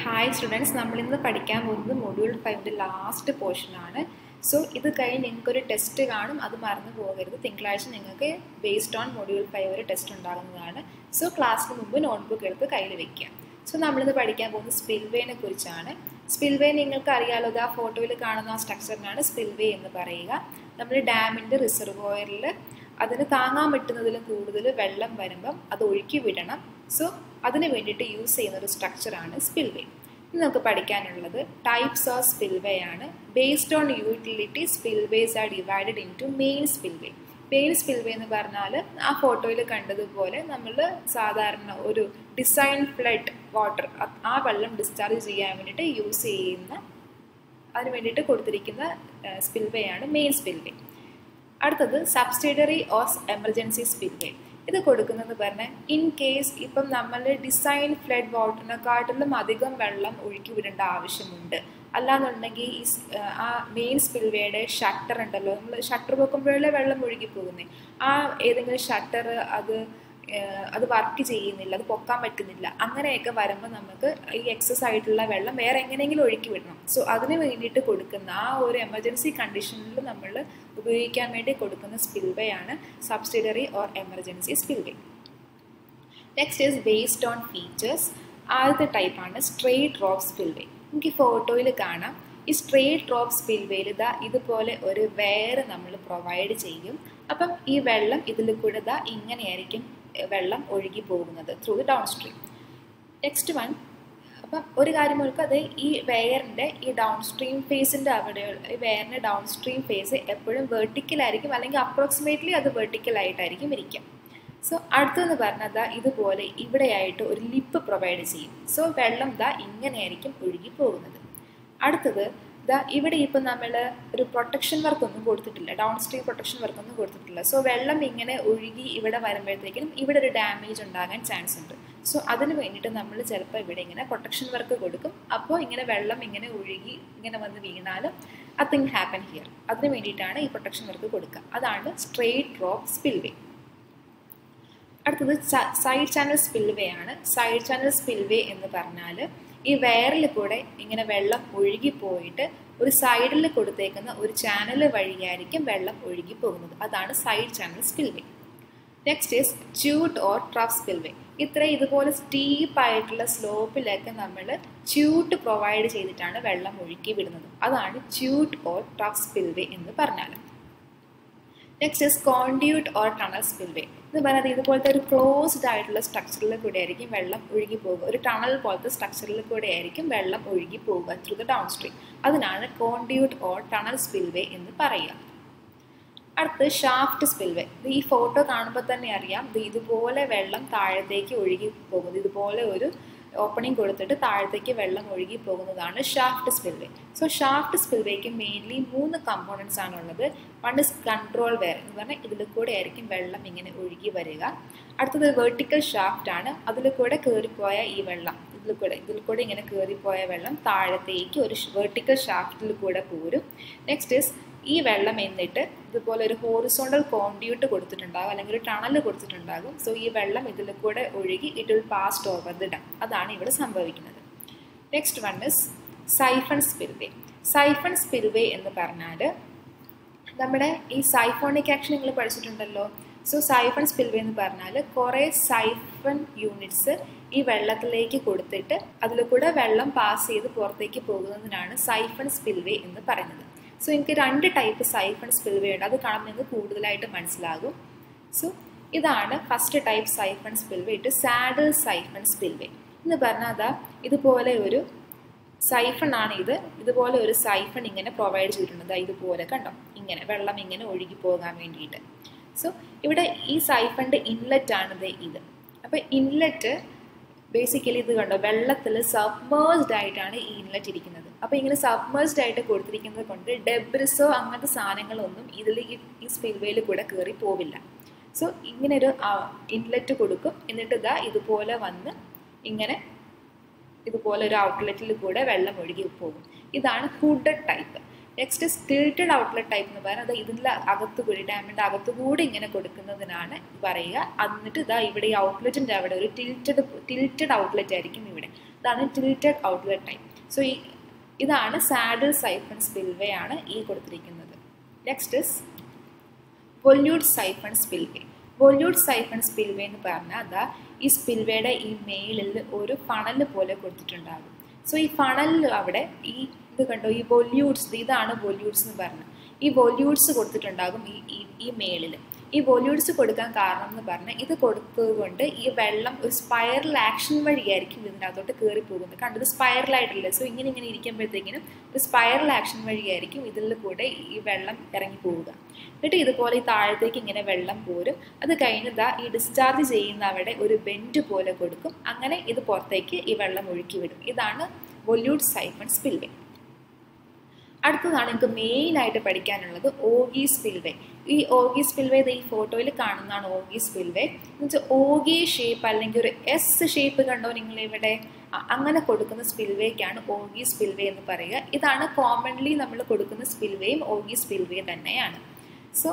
hi students നമ്മളിന്ന് പഠിക്കാൻ പോകുന്നത് മൊഡ്യൂൾ ഫൈവിൻ്റെ ലാസ്റ്റ് പോർഷനാണ് സോ ഇത് കഴിഞ്ഞ് നിങ്ങൾക്കൊരു ടെസ്റ്റ് കാണും അത് മറന്നു പോകരുത് തിങ്കളാഴ്ച നിങ്ങൾക്ക് ബേസ്ഡ് ഓൺ മൊഡ്യൂൾ ഫൈവ് ഒരു ടെസ്റ്റ് ഉണ്ടാകുന്നതാണ് സോ ക്ലാസ്സിന് മുമ്പ് നോട്ട്ബുക്ക് എടുത്ത് കയ്യിൽ വെക്കുക സോ നമ്മളിന്ന് പഠിക്കാൻ പോകുന്നത് സ്പിൽവേനെ കുറിച്ചാണ് സ്പിൽവേ നിങ്ങൾക്ക് അറിയാലോ ആ ഫോട്ടോയിൽ കാണുന്ന ആ സ്ട്രക്ചറിനാണ് സ്പിൽവേ എന്ന് പറയുക നമ്മൾ ഡാമിൻ്റെ റിസർവോയറിൽ അതിന് താങ്ങാൻ പറ്റുന്നതിലും കൂടുതൽ വെള്ളം വരുമ്പം അത് ഒഴുക്കി വിടണം സോ അതിന് വേണ്ടിയിട്ട് യൂസ് ചെയ്യുന്ന ഒരു സ്ട്രക്ചറാണ് സ്പിൽവേ ഇന്ന് നമുക്ക് പഠിക്കാനുള്ളത് ടൈപ്സ് ഓഫ് സ്പിൽവേ ആണ് based on utility spillways are divided into main spillway main spillway എന്ന് പറഞ്ഞാൽ ആ ഫോട്ടോയിൽ കണ്ടതുപോലെ നമ്മൾ സാധാരണ ഒരു ഡിസൈൻ ഫ്ലഡ് വാട്ടർ ആ വെള്ളം ഡിസ്ചാർജ് ചെയ്യാൻ വേണ്ടിയിട്ട് യൂസ് ചെയ്യുന്ന അതിന് വേണ്ടിയിട്ട് കൊടുത്തിരിക്കുന്ന സ്പിൽവേ ആണ് മെയിൻ സ്പിൽവേ അടുത്തത് സബ്സിഡറി ഓഫ് എമർജൻസി സ്പിൽവേ ഇത് കൊടുക്കുന്നത് പറഞ്ഞാൽ ഇൻ കേസ് ഇപ്പം നമ്മൾ ഡിസൈൻ ഫ്ലഡ് വാട്ടറിനെക്കാട്ടിലും അധികം വെള്ളം ഒഴുക്കി വിടേണ്ട ആവശ്യമുണ്ട് അല്ലാന്നുണ്ടെങ്കിൽ ഈ ആ മെയിൻ സ്പിൽവേയുടെ ഷട്ടർ ഉണ്ടല്ലോ നമ്മൾ ഷട്ടർ വെക്കുമ്പോഴല്ലേ വെള്ളം ഒഴുകി പോകുന്നത് ആ ഏതെങ്കിലും ഷട്ടർ അത് അത് വർക്ക് ചെയ്യുന്നില്ല അത് പൊക്കാൻ പറ്റുന്നില്ല അങ്ങനെയൊക്കെ വരുമ്പോൾ നമുക്ക് ഈ എക്സസ് ആയിട്ടുള്ള വെള്ളം വേറെ എങ്ങനെയെങ്കിലും ഒഴുക്കി വിടണം സോ അതിന് വേണ്ടിയിട്ട് കൊടുക്കുന്ന ആ ഒരു എമർജൻസി കണ്ടീഷനിൽ നമ്മൾ ഉപയോഗിക്കാൻ വേണ്ടി കൊടുക്കുന്ന സ്പിൽവേ ആണ് subsidiary or emergency spillway next is based on features ആദ്യത്തെ ടൈപ്പാണ് സ്ട്രെയിറ്റ് ഡ്രോപ്പ് സ്പിൽവേ നമുക്ക് ഈ ഫോട്ടോയിൽ കാണാം ഈ സ്ട്രെയിറ്റ് ഡ്രോപ്പ് സ്പിൽവേയിൽ ഇതാ ഇതുപോലെ ഒരു വെയർ നമ്മൾ പ്രൊവൈഡ് ചെയ്യും അപ്പം ഈ വെള്ളം ഇതിൽ കൂടെ ഇതാ ഇങ്ങനെയായിരിക്കും വെള്ളം ഒഴുകി പോകുന്നത് through the downstream next one അപ്പം ഒരു കാര്യം ഓർക്കുക അത് ഈ വെയറിൻ്റെ ഈ ഡൗൺ സ്ട്രീം ഫേസിൻ്റെ അവിടെ ഈ വെയറിൻ്റെ ഡൗൺ സ്ട്രീം ഫേസ് എപ്പോഴും വെർട്ടിക്കലായിരിക്കും അല്ലെങ്കിൽ അപ്രോക്സിമേറ്റ്ലി അത് വെർട്ടിക്കലായിട്ടായിരിക്കും ഇരിക്കുക സോ അടുത്തതെന്ന് പറഞ്ഞാൽ ദാ ഇതുപോലെ ഇവിടെയായിട്ട് ഒരു ലിപ്പ് പ്രൊവൈഡ് ചെയ്യും സോ വെള്ളം ദാ ഇങ്ങനെയായിരിക്കും ഒഴുകി പോകുന്നത് അടുത്തത് ദാ ഇവിടെ ഇപ്പം നമ്മൾ ഒരു പ്രൊട്ടക്ഷൻ വർക്ക് ഒന്നും കൊടുത്തിട്ടില്ല ഡൗൺ സ്ട്രീം പ്രൊട്ടക്ഷൻ വർക്ക് ഒന്നും കൊടുത്തിട്ടില്ല സോ വെള്ളം ഇങ്ങനെ ഒഴുകി ഇവിടെ വരുമ്പോഴത്തേക്കും ഇവിടെ ഒരു ഡാമേജ് ഉണ്ടാകാൻ ചാൻസ് ഉണ്ട് സോ അതിന് വേണ്ടിയിട്ട് നമ്മൾ ചിലപ്പോൾ ഇവിടെ ഇങ്ങനെ പ്രൊട്ടക്ഷൻ വർക്ക് കൊടുക്കും അപ്പോൾ ഇങ്ങനെ വെള്ളം ഇങ്ങനെ ഒഴുകി ഇങ്ങനെ വന്ന് വീണാലും ആ തിങ് ഹാപ്പൻ ഹിയർ അതിന് വേണ്ടിയിട്ടാണ് ഈ പ്രൊട്ടക്ഷൻ വർക്ക് കൊടുക്കുക അതാണ് സ്ട്രെയിറ്റ് ഡ്രോപ്പ് സ്പിൽവേ അടുത്തത് സൈഡ് ചാനൽ സ്പിൽവേ ആണ് സൈഡ് ചാനൽ സ്പിൽവേ എന്ന് പറഞ്ഞാൽ ഈ വയറിൽ കൂടെ ഇങ്ങനെ വെള്ളം ഒഴുകി പോയിട്ട് ഒരു സൈഡിൽ കൊടുത്തേക്കുന്ന ഒരു ചാനൽ വഴിയായിരിക്കും വെള്ളം ഒഴുകി പോകുന്നത് അതാണ് side channel spillway next is chute or trough spillway ഇത്ര ഇതുപോലെ സ്റ്റീപ്പ് ആയിട്ടുള്ള സ്ലോപ്പിലൊക്കെ നമ്മൾ ച്യൂട്ട് പ്രൊവൈഡ് ചെയ്തിട്ടാണ് വെള്ളം ഒഴുക്കി വിടുന്നത് അതാണ് ച്യൂട്ട് ഓർ ട്രഫ് സ്പിൽവേ എന്ന് പറഞ്ഞാൽ next is conduit or tunnel spillway എന്ന് പറയുന്നത് ഇതുപോലത്തെ ഒരു ക്ലോസ്ഡ് ആയിട്ടുള്ള സ്ട്രക്ചറിൽ കൂടെ ആയിരിക്കും വെള്ളം ഒഴുകി പോകുക ഒരു ടണൽ പോലത്തെ സ്ട്രക്ചറിൽ കൂടെ ആയിരിക്കും വെള്ളം ഒഴുകി പോവുക ത്രൂ ദ ഡൗൺ സ്ട്രീം അതിനാണ് കോണ്ടിയൂട്ട് ഓർ ടണൽ സ്പിൽവേ എന്ന് പറയുക അടുത്ത് ഷാഫ്റ്റ് സ്പിൽവേ ഇത് ഈ ഫോട്ടോ കാണുമ്പോൾ തന്നെ അറിയാം ഇത് ഇതുപോലെ വെള്ളം താഴത്തേക്ക് ഒഴുകി പോകുന്നത് ഇതുപോലെ ഒരു ഓപ്പണിംഗ് കൊടുത്തിട്ട് താഴത്തേക്ക് വെള്ളം ഒഴുകി പോകുന്നതാണ് ഷാഫ്റ്റ് സ്പിൽവേ സോ ഷാഫ്റ്റ് സ്പിൽവേക്ക് മെയിൻലി മൂന്ന് കമ്പോണൻസ് ആണുള്ളത് വൺ ഇസ് കൺട്രോൾ വെയർ എന്ന് പറഞ്ഞാൽ ഇതിൽ കൂടെ ആയിരിക്കും വെള്ളം ഇങ്ങനെ ഒഴുകി വരിക അടുത്തത് വെർട്ടിക്കൽ ഷാഫ്റ്റ് ആണ് അതിൽ കൂടെ കയറിപ്പോയ ഈ വെള്ളം ഇതിൽ കൂടെ ഇതിൽ കൂടെ ഇങ്ങനെ കയറിപ്പോയ വെള്ളം താഴത്തേക്ക് ഒരു വെർട്ടിക്കൽ ഷാഫ്റ്റിൽ കൂടെ പോരും നെക്സ്റ്റ് ഇസ് ഈ വെള്ളം എന്നിട്ട് ഇതുപോലെ ഒരു ഹോറിസോണ്ടൽ കോണ്ടിയൂട്ട് കൊടുത്തിട്ടുണ്ടാകും അല്ലെങ്കിൽ ഒരു ടണൽ കൊടുത്തിട്ടുണ്ടാകും സോ ഈ വെള്ളം ഇതിൽ കൂടെ ഒഴുകി it will pass over the dam അതാണ് ഇവിടെ സംഭവിക്കുന്നത് next one is siphon spillway siphon spillway എന്ന് പറഞ്ഞാൽ നമ്മുടെ ഈ സൈഫോണിക് ആക്ഷൻ നിങ്ങൾ പഠിച്ചിട്ടുണ്ടല്ലോ സോ സൈഫൺ സ്പിൽവേ എന്ന് പറഞ്ഞാൽ കുറേ സൈഫൺ യൂണിറ്റ്സ് ഈ വെള്ളത്തിലേക്ക് കൊടുത്തിട്ട് അതിൽ കൂടെ വെള്ളം പാസ് ചെയ്ത് പുറത്തേക്ക് പോകുന്നതിനാണ് സൈഫൺ സ്പിൽവേ എന്ന് പറയുന്നത് സോ എനിക്ക് രണ്ട് ടൈപ്പ് സൈഫൺ സ്പിൽവേ ഉണ്ട് അത് കാണുമ്പോൾ നിങ്ങൾക്ക് കൂടുതലായിട്ട് മനസ്സിലാകും സോ ഇതാണ് first type siphon spillway it saddle siphon spillway എന്ന് പറഞ്ഞാൽ അതാ ഇതുപോലെ ഒരു സൈഫൺ ആണ് ഇത് ഇതുപോലെ ഒരു സൈഫൺ ഇങ്ങനെ പ്രൊവൈഡ് ചെയ്തിട്ടുണ്ട് ഇതുപോലെ കണ്ടോ ഇങ്ങനെ വെള്ളം ഇങ്ങനെ ഒഴുകി പോകാൻ വേണ്ടിയിട്ട് സോ ഇവിടെ ഈ സൈഫണിൻ്റെ ഇൻലെറ്റ് ആണ് ഇത് അപ്പോൾ ഇൻലെറ്റ് ബേസിക്കലി ഇത് കണ്ടോ വെള്ളത്തിൽ സബ്മേഴ്സ്ഡ് ആയിട്ടാണ് ഈ ഇൻലെറ്റ് ഇരിക്കുന്നത് അപ്പോൾ ഇങ്ങനെ സബ്മേഴ്സ്ഡ് ആയിട്ട് കൊടുത്തിരിക്കുന്നത് കൊണ്ട് ഡെബ്രിസോ അങ്ങനത്തെ സാധനങ്ങളൊന്നും ഇതിൽ ഈ സ്പിൽവേയിൽ കൂടെ കയറി പോവില്ല സോ ഇങ്ങനെ ഒരു ഇൻലെറ്റ് കൊടുക്കും എന്നിട്ട് ഇതാ ഇതുപോലെ വന്ന് ഇങ്ങനെ ഇതുപോലെ ഒരു ഔട്ട്ലെറ്റിൽ കൂടെ വെള്ളം ഒഴുകി പോകും ഇതാണ് hooded type next stilted outlet type എന്ന് പറയുന്നത് ഇതിൻ്റെ അകത്തുകൂടി ഡാമിൻ്റെ അകത്തുകൂടി ഇങ്ങനെ കൊടുക്കുന്നതിനാണ് പറയുക എന്നിട്ട് ഇതാ ഇവിടെ ഈ ഔട്ട്ലെറ്റിൻ്റെ അവിടെ ഒരു ടിൽറ്റഡ് ടിൽറ്റഡ് ഔട്ട്ലെറ്റ് ആയിരിക്കും ഇവിടെ ഇതാണ് ടിൽറ്റഡ് ഔട്ട്ലെറ്റ് ടൈപ്പ് സോ ഈ ഇതാണ് സാഡിൽ സൈഫൺ സ്പിൽവേ ആണ് ഈ കൊടുത്തിരിക്കുന്നത് next is volute siphon spillway volute siphon spillway എന്ന് പറഞ്ഞാൽ അതാ ഈ സ്പിൽവേയുടെ ഈ മേളിൽ ഒരു ഫണൽ പോലെ കൊടുത്തിട്ടുണ്ടാകും സോ ഈ ഫണലിൽ അവിടെ ഈ ഇത് കണ്ടോ ഈ വൊല്യൂട്ട്സ് ഇതാണ് വൊല്യൂട്ട്സ് എന്ന് പറഞ്ഞത് ഈ വൊല്യൂട്ട്സ് കൊടുത്തിട്ടുണ്ടാകും ഈ ഈ ഈ മേളിൽ ഈ വൊല്യൂട്ട്സ് കൊടുക്കാൻ കാരണം എന്ന് പറഞ്ഞാൽ ഇത് കൊടുത്തത് കൊണ്ട് ഈ വെള്ളം ഒരു സ്പൈറൽ ആക്ഷൻ വഴിയായിരിക്കും ഇതിനകത്തോട്ട് കയറി പോകുന്നത് കണ്ടത് സ്പൈറലായിട്ടില്ല സോ ഇങ്ങനെ ഇങ്ങനെ ഇരിക്കുമ്പോഴത്തേക്കിനും ഒരു സ്പൈറൽ ആക്ഷൻ വഴിയായിരിക്കും ഇതിൽ കൂടെ ഈ വെള്ളം ഇറങ്ങി പോവുക എന്നിട്ട് ഇതുപോലെ ഈ താഴത്തേക്ക് ഇങ്ങനെ വെള്ളം പോരും അത് കഴിഞ്ഞതാ ഈ ഡിസ്ചാർജ് ചെയ്യുന്ന അവിടെ ഒരു ബെൻഡ് പോലെ കൊടുക്കും അങ്ങനെ ഇത് പുറത്തേക്ക് ഈ വെള്ളം ഒഴുക്കി വിടും ഇതാണ് വൊല്യൂട്ട് സൈഫൺ സ്പിൽവേ അടുത്തതാണ് നിങ്ങൾക്ക് മെയിൻ ആയിട്ട് പഠിക്കാനുള്ളത് ഓഗി സ്പിൽവേ ഈ ഓഗി സ്പിൽവേ ഈ ഫോട്ടോയിൽ കാണുന്നതാണ് ഓഗി സ്പിൽവേ എന്ന് വെച്ചാൽ ഓഗി ഷേപ്പ് അല്ലെങ്കിൽ ഒരു എസ് ഷേപ്പ് കണ്ടോ നിങ്ങൾ ഇവിടെ അങ്ങനെ കൊടുക്കുന്ന സ്പിൽവേക്കാണ് ഓഗി സ്പിൽവേ എന്ന് പറയുക ഇതാണ് കോമൺലി നമ്മൾ കൊടുക്കുന്ന സ്പിൽവേയും ഓഗി സ്പിൽവേ തന്നെയാണ് സോ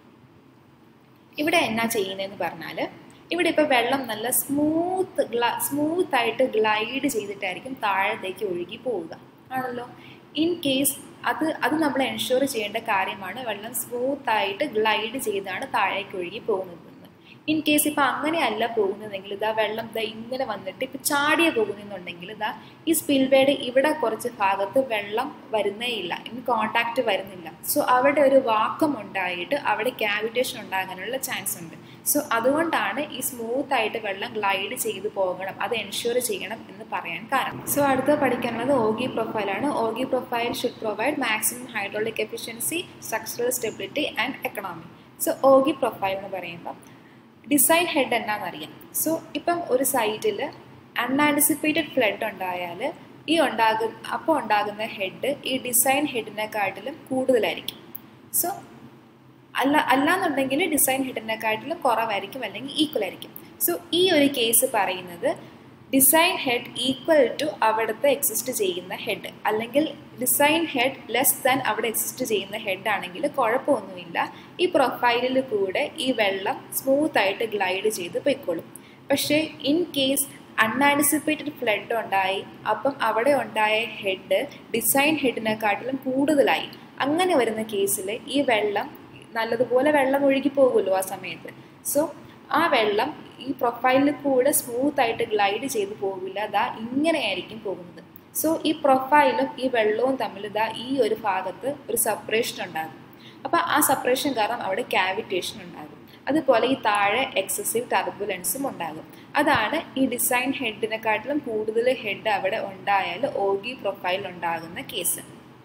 ഇവിടെ എന്നാ ചെയ്യുന്നതെന്ന് പറഞ്ഞാൽ ഇവിടെ ഇപ്പോൾ വെള്ളം നല്ല സ്മൂത്ത് ഗ്ലാ സ്മൂത്ത് ആയിട്ട് ഗ്ലൈഡ് ചെയ്തിട്ടായിരിക്കും താഴത്തേക്ക് ഒഴുകി പോവുക ആണല്ലോ ഇൻ കേസ് അത് അത് നമ്മൾ എൻഷുർ ചെയ്യേണ്ട കാര്യമാണ് വെള്ളം സ്മൂത്ത് ആയിട്ട് ഗ്ലൈഡ് ചെയ്താണ് താഴേക്ക് ഒഴുകി പോകുന്നത് ഇൻ കേസ് ഇപ്പം അങ്ങനെയല്ല പോകുന്നതെങ്കിൽ ഇതാ വെള്ളം ഇതാ ഇങ്ങനെ വന്നിട്ട് ഇപ്പം ചാടിയ പോകുന്നെന്നുണ്ടെങ്കിൽ ഇതാ ഈ സ്പിൽവേയുടെ ഇവിടെ കുറച്ച് ഭാഗത്ത് വെള്ളം വരുന്നേ ഇല്ല ഇനി കോണ്ടാക്റ്റ് വരുന്നില്ല സോ അവിടെ ഒരു വാക്കം ഉണ്ടായിട്ട് അവിടെ ക്യാവിറ്റേഷൻ ഉണ്ടാകാനുള്ള ചാൻസ് ഉണ്ട് സോ അതുകൊണ്ടാണ് ഈ സ്മൂത്ത് ആയിട്ട് വെള്ളം ഗ്ലൈഡ് ചെയ്തു പോകണം അത് എൻഷുർ ചെയ്യണം എന്ന് പറയാൻ കാരണം സോ അടുത്ത പഠിക്കാനുള്ളത് ഓഗി പ്രൊഫൈലാണ് ogee profile should provide maximum hydraulic efficiency structural stability and economy so ogee profile എന്ന് പറയുമ്പോൾ ഡിസൈൻ ഹെഡ് എന്നാണെന്നറിയാം സോ ഇപ്പം ഒരു സൈറ്റിൽ അൺആൻറ്റിസിപ്പേറ്റഡ് ഫ്ലഡ് ഉണ്ടായാൽ ഈ ഉണ്ടാകുന്ന അപ്പോൾ ഉണ്ടാകുന്ന ഹെഡ് ഈ ഡിസൈൻ ഹെഡിനെക്കാട്ടിലും കൂടുതലായിരിക്കും സോ അല്ല അല്ലാന്നുണ്ടെങ്കിൽ ഡിസൈൻ ഹെഡിനെക്കാട്ടിലും കുറവായിരിക്കും അല്ലെങ്കിൽ ഈക്വൽ ആയിരിക്കും സോ ഈ ഒരു കേസ് പറയുന്നത് ഡിസൈൻ ഹെഡ് ഈക്വൽ ടു അവിടുത്തെ എക്സിസ്റ്റ് ചെയ്യുന്ന ഹെഡ് അല്ലെങ്കിൽ ഡിസൈൻ ഹെഡ് ലെസ് ദാൻ അവിടെ എക്സിസ്റ്റ് ചെയ്യുന്ന ഹെഡ് ആണെങ്കിൽ കുഴപ്പമൊന്നുമില്ല ഈ പ്രൊഫൈലിൽ കൂടെ ഈ വെള്ളം സ്മൂത്ത് ആയിട്ട് ഗ്ലൈഡ് ചെയ്ത് പൊയ്ക്കോളും പക്ഷേ ഇൻ കേസ് അൺആൻറ്റിസിപ്പേറ്റഡ് ഫ്ലഡ് ഉണ്ടായി അപ്പം അവിടെ ഉണ്ടായ ഹെഡ് ഡിസൈൻ ഹെഡിനെക്കാട്ടിലും കൂടുതലായി അങ്ങനെ വരുന്ന കേസിൽ ഈ വെള്ളം നല്ലതുപോലെ വെള്ളം ഒഴുകി പോകുമല്ലോ ആ സമയത്ത് സോ ആ വെള്ളം ഈ പ്രൊഫൈലിൽ കൂടെ സ്മൂത്ത് ആയിട്ട് ഗ്ലൈഡ് ചെയ്ത് പോകില്ല ദാ ഇങ്ങനെയായിരിക്കും പോകുന്നത് സോ ഈ പ്രൊഫൈലും ഈ വെള്ളവും തമ്മിൽ ദാ ഈ ഒരു ഭാഗത്ത് ഒരു സെപ്പറേഷൻ ഉണ്ടാകും അപ്പോൾ ആ സെപ്പറേഷൻ കാരണം അവിടെ ക്യാവിറ്റേഷൻ ഉണ്ടാകും അതുപോലെ ഈ താഴെ എക്സസീവ് ടർബുലൻസും ഉണ്ടാകും അതാണ് ഈ ഡിസൈൻ ഹെഡിനെക്കാട്ടിലും കൂടുതൽ ഹെഡ് അവിടെ ഉണ്ടായാൽ ഓഗി പ്രൊഫൈൽ ഉണ്ടാകുന്ന കേസ്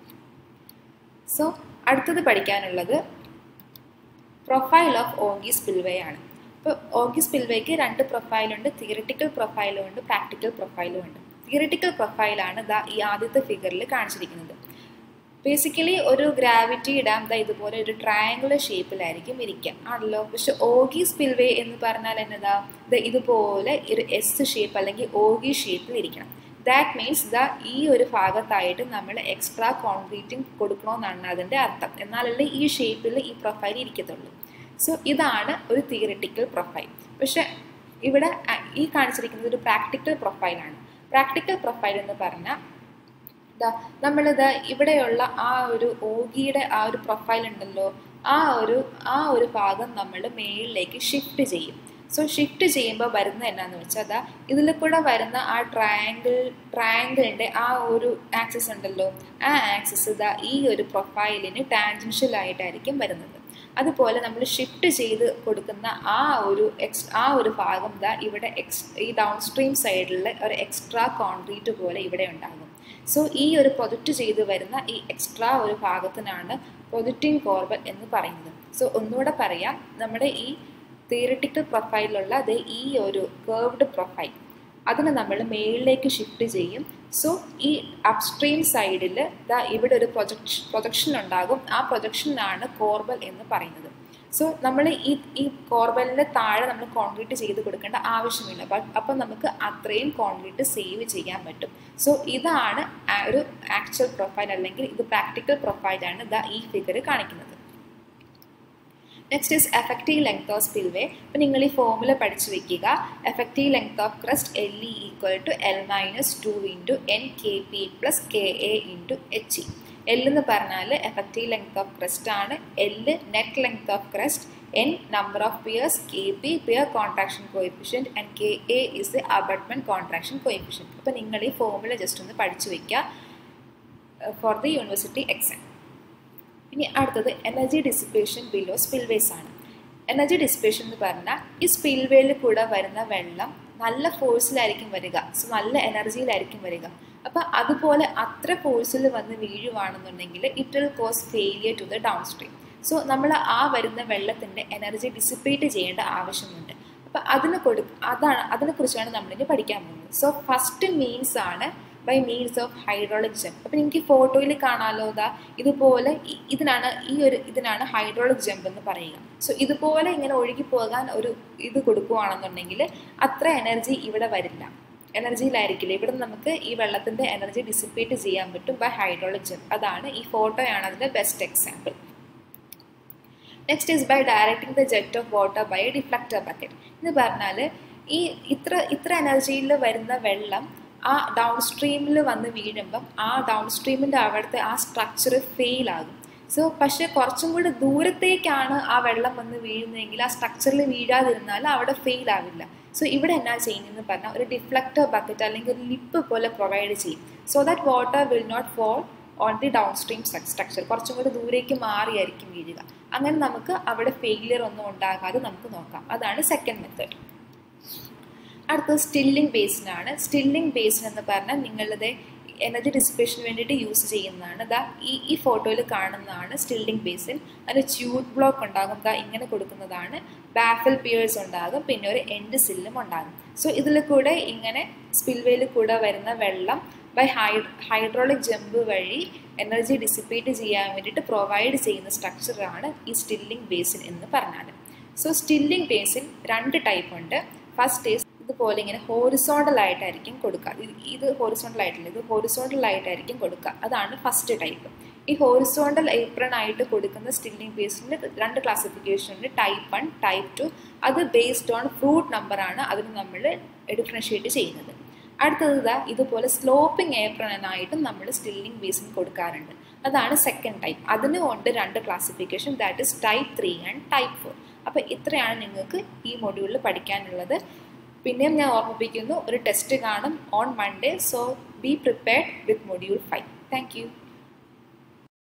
സോ അടുത്തത് പഠിക്കാനുള്ളത് പ്രൊഫൈൽ ഓഫ് ഓഗി സ്പിൽവേ ആണ് ഇപ്പോൾ ഓഗി സ്പിൽവേക്ക് രണ്ട് പ്രൊഫൈലുണ്ട് തിയറിറ്റിക്കൽ പ്രൊഫൈലും ഉണ്ട് പ്രാക്ടിക്കൽ പ്രൊഫൈലും ഉണ്ട് തിയറിറ്റിക്കൽ പ്രൊഫൈലാണ് ദാ ഈ ആദ്യത്തെ ഫിഗറിൽ കാണിച്ചിരിക്കുന്നത് ബേസിക്കലി ഒരു ഗ്രാവിറ്റി ഡാം ദാ ഇതുപോലെ ഒരു ട്രയാങ്കുലർ ഷേപ്പിലായിരിക്കും ഇരിക്കുക ആണല്ലോ പക്ഷെ ഓഗി സ്പിൽവേ എന്ന് പറഞ്ഞാൽ എന്നതാ ഇത് ഇതുപോലെ ഒരു എസ് ഷേപ്പ് അല്ലെങ്കിൽ ഓഗി ഷേപ്പിൽ ഇരിക്കണം ദാറ്റ് മീൻസ് ദ ഈ ഒരു ഭാഗത്തായിട്ട് നമ്മൾ എക്സ്ട്രാ കോൺക്രീറ്റിംഗ് കൊടുക്കണമെന്നാണ് അതിൻ്റെ അർത്ഥം എന്നാലല്ലേ ഈ ഷേപ്പിൽ ഈ പ്രൊഫൈൽ ഇരിക്കത്തുള്ളൂ സോ ഇതാണ് ഒരു തിയറിറ്റിക്കൽ പ്രൊഫൈൽ പക്ഷെ ഇവിടെ ഈ കാണിച്ചിരിക്കുന്നത് ഒരു പ്രാക്ടിക്കൽ പ്രൊഫൈലാണ് പ്രാക്ടിക്കൽ പ്രൊഫൈൽ എന്ന് പറഞ്ഞാൽ ഇതാ നമ്മളിത് ഇവിടെയുള്ള ആ ഒരു ഓഗിയുടെ ആ ഒരു പ്രൊഫൈൽ ഉണ്ടല്ലോ ആ ഒരു ആ ഒരു ഭാഗം നമ്മൾ മേളിലേക്ക് ഷിഫ്റ്റ് ചെയ്യും സോ ഷിഫ്റ്റ് ചെയ്യുമ്പോൾ വരുന്നത് എന്നാന്ന് വെച്ചാൽ അതാ ഇതിൽ കൂടെ വരുന്ന ആ ട്രയാങ്കിൾ ട്രയാങ്കിളിൻ്റെ ആ ഒരു ആക്സിസ് ഉണ്ടല്ലോ ആ ആക്സിസ് ഇതാ ഈ ഒരു പ്രൊഫൈലിന് ടാൻജൻഷ്യൽ ആയിട്ടായിരിക്കും വരുന്നത് അതുപോലെ നമ്മൾ ഷിഫ്റ്റ് ചെയ്ത് കൊടുക്കുന്ന ആ ഒരു എക്സ് ആ ഒരു ഭാഗം ദാ ഇവിടെ എക്സ് ഈ ഡൗൺ സ്ട്രീം സൈഡിൽ ഒരു എക്സ്ട്രാ കോൺക്രീറ്റ് പോലെ ഇവിടെ ഉണ്ടാകും സോ ഈ ഒരു പ്രൊജക്റ്റ് ചെയ്ത് വരുന്ന ഈ എക്സ്ട്രാ ഒരു ഭാഗത്തിനാണ് പ്രൊജക്റ്റിംഗ് കോർബൽ എന്ന് പറയുന്നത് സോ ഒന്നുകൂടെ പറയാം നമ്മുടെ ഈ തിയറിറ്റിക്കൽ പ്രൊഫൈലിലുള്ള അത് ഈ ഒരു കേർവ്ഡ് പ്രൊഫൈൽ അതിനെ നമ്മൾ മേളിലേക്ക് ഷിഫ്റ്റ് ചെയ്യും സോ ഈ അപ്സ്ട്രീം സൈഡിൽ ദാ ഇവിടെ ഒരു പ്രൊജക്ഷൻ പ്രൊജക്ഷൻ ഉണ്ടാകും ആ പ്രൊജക്ഷനാണ് കോർബൽ എന്ന് പറയുന്നത് സോ നമ്മൾ ഈ ഈ കോർബലിൻ്റെ താഴെ നമ്മൾ കോൺക്രീറ്റ് ചെയ്ത് കൊടുക്കേണ്ട ആവശ്യമില്ല ബട്ട് അപ്പം നമുക്ക് അത്രയും കോൺക്രീറ്റ് സേവ് ചെയ്യാൻ പറ്റും സോ ഇതാണ് ഒരു ആക്ച്വൽ പ്രൊഫൈൽ അല്ലെങ്കിൽ ഇത് പ്രാക്ടിക്കൽ പ്രൊഫൈലാണ് ദാ ഈ ഫിഗർ കാണിക്കുന്നത് next is effective length of spillway അപ്പോൾ നിങ്ങൾ ഈ ഫോമുല പഠിച്ചു വെക്കുക effective length of crest L E equal to L minus two into N K P plus K A into H E L എന്ന് പറഞ്ഞാൽ എഫക്റ്റീവ് ലെങ്ത് ഓഫ് ക്രസ്റ്റ് ആണ് L net length of crest N number of piers K P pier contraction coefficient and K A is the abutment contraction coefficient അപ്പോൾ നിങ്ങൾ ഈ formula just ഒന്ന് പഠിച്ചു വയ്ക്കുക for the university exam ഇനി അടുത്തത് energy dissipation below സ്പിൽവേസ് ആണ് energy dissipation എന്ന് പറഞ്ഞാൽ ഈ സ്പിൽവേയിൽ കൂടെ വരുന്ന വെള്ളം നല്ല ഫോഴ്സിലായിരിക്കും വരിക സോ നല്ല എനർജിയിലായിരിക്കും വരിക അപ്പോൾ അതുപോലെ അത്ര ഫോഴ്സിൽ വന്ന് വീഴുവാണെന്നുണ്ടെങ്കിൽ it will cause failure to the downstream so നമ്മൾ ആ വരുന്ന വെള്ളത്തിൻ്റെ എനർജി ഡിസിപ്പേറ്റ് ചെയ്യേണ്ട ആവശ്യമുണ്ട് അപ്പോൾ അതിന് കൊടു അതാണ് അതിനെക്കുറിച്ചാണ് നമ്മളിനി പഠിക്കാൻ പോകുന്നത് സോ ഫസ്റ്റ് മീൻസ് ആണ് by means of hydraulic jump അപ്പം നിങ്ങൾക്ക് ഫോട്ടോയിൽ കാണാമല്ലോ ഇതാ ഇതുപോലെ ഇതിനാണ് ഈ ഒരു ഇതിനാണ് ഹൈഡ്രോളിക് ജമ്പ് എന്ന് പറയുക സോ ഇതുപോലെ ഇങ്ങനെ ഒഴുകി പോകാൻ ഒരു ഇത് കൊടുക്കുകയാണെന്നുണ്ടെങ്കിൽ അത്ര എനർജി ഇവിടെ വരില്ല എനർജിയിലായിരിക്കില്ല ഇവിടെ നമുക്ക് ഈ വെള്ളത്തിൻ്റെ എനർജി ഡിസിപ്പേറ്റ് ചെയ്യാൻ പറ്റും ബൈ ഹൈഡ്രോളിക് ജമ്പ് അതാണ് ഈ ഫോട്ടോയാണ് അതിൻ്റെ best example next is by directing the jet of water by deflector bucket എന്ന് പറഞ്ഞാൽ ഈ ഇത്ര ഇത്ര എനർജിയിൽ വരുന്ന വെള്ളം ആ ഡൗൺ സ്ട്രീമിൽ വന്ന് വീഴുമ്പം ആ ഡൗൺ സ്ട്രീമിൻ്റെ അവിടുത്തെ ആ സ്ട്രക്ചർ ഫെയിൽ ആകും സോ പക്ഷേ കുറച്ചും കൂടി ദൂരത്തേക്കാണ് ആ വെള്ളം വന്ന് വീഴുന്നതെങ്കിൽ ആ സ്ട്രക്ചറിൽ വീഴാതിരുന്നാൽ അവിടെ ഫെയിൽ ആവില്ല സോ ഇവിടെ എന്നാ ചെയ്യുന്നതെന്ന് പറഞ്ഞാൽ ഒരു ഡിഫ്ലക്ടർ ബക്കറ്റ് അല്ലെങ്കിൽ ഒരു ലിപ്പ് പോലെ പ്രൊവൈഡ് ചെയ്യും so that water will not fall on the downstream structure കുറച്ചും കൂടി ദൂരേക്ക് മാറിയായിരിക്കും വീഴുക അങ്ങനെ നമുക്ക് അവിടെ ഫെയിലിയർ ഒന്നും ഉണ്ടാകാതെ നമുക്ക് നോക്കാം അതാണ് സെക്കൻഡ് മെത്തേഡ് അടുത്തത് സ്റ്റില്ലിംഗ് ബേസിനാണ് സ്റ്റില്ലിംഗ് ബേസിൻ എന്ന് പറഞ്ഞാൽ നിങ്ങളുടെ എനർജി ഡിസിപ്പേഷന് വേണ്ടിയിട്ട് യൂസ് ചെയ്യുന്നതാണ് ദാ ഈ ഈ ഫോട്ടോയിൽ കാണുന്നതാണ് സ്റ്റില്ലിംഗ് ബേസിൻ അതിന് ട്യൂബ് ബ്ലോക്ക് ഉണ്ടാകും ദാ ഇങ്ങനെ കൊടുക്കുന്നതാണ് ബാഫൽ പിയേഴ്സ് ഉണ്ടാകും പിന്നെ ഒരു എൻഡ് സില്ലും ഉണ്ടാകും സോ ഇതിൽ കൂടെ ഇങ്ങനെ സ്പിൽവേയിൽ കൂടെ വരുന്ന വെള്ളം ബൈ ഹൈ ഹൈഡ്രോളിക് ജമ്പ് വഴി എനർജി ഡിസിപ്പേറ്റ് ചെയ്യാൻ വേണ്ടിയിട്ട് പ്രൊവൈഡ് ചെയ്യുന്ന സ്ട്രക്ചറാണ് ഈ സ്റ്റില്ലിംഗ് ബേസിൻ എന്ന് പറഞ്ഞാൽ സോ സ്റ്റില്ലിംഗ് ബേസിൻ രണ്ട് ടൈപ്പ് ഉണ്ട് ഫസ്റ്റ് ഈസ് ഇതുപോലെ ഇങ്ങനെ ഹോറിസോണ്ടൽ ആയിട്ടായിരിക്കും കൊടുക്കുക ഇത് ഹോറിസോണ്ടൽ ആയിട്ടില്ല ഇത് ഹോറിസോണ്ടൽ ആയിട്ടായിരിക്കും കൊടുക്കുക അതാണ് ഫസ്റ്റ് ടൈപ്പ് ഈ ഹോറിസോണ്ടൽ ഏപ്രൺ ആയിട്ട് കൊടുക്കുന്ന സ്റ്റില്ലിംഗ് ബേസിന് രണ്ട് ക്ലാസിഫിക്കേഷൻ ഉണ്ട് ടൈപ്പ് വൺ ടൈപ്പ് ടു അത് ബേസ്ഡ് ഓൺ ഫ്രൂട്ട് നമ്പറാണ് അതിന് നമ്മൾ ഡിഫറൻഷ്യേറ്റ് ചെയ്യുന്നത് അടുത്തത് ഇതാ ഇതുപോലെ സ്ലോപ്പിംഗ് ഏപ്രണായിട്ടും നമ്മൾ സ്റ്റില്ലിംഗ് ബേസിൻ കൊടുക്കാറുണ്ട് അതാണ് സെക്കൻഡ് ടൈപ്പ് അതിന് കൊണ്ട് രണ്ട് classification that is type three and type four അപ്പോൾ ഇത്രയാണ് നിങ്ങൾക്ക് ഈ മൊഡ്യൂളിൽ പഠിക്കാനുള്ളത് പിന്നെയും ഞാൻ ഓർമ്മിപ്പിക്കുന്നു ഒരു ടെസ്റ്റ് കാണും on Monday so be prepared with module five thank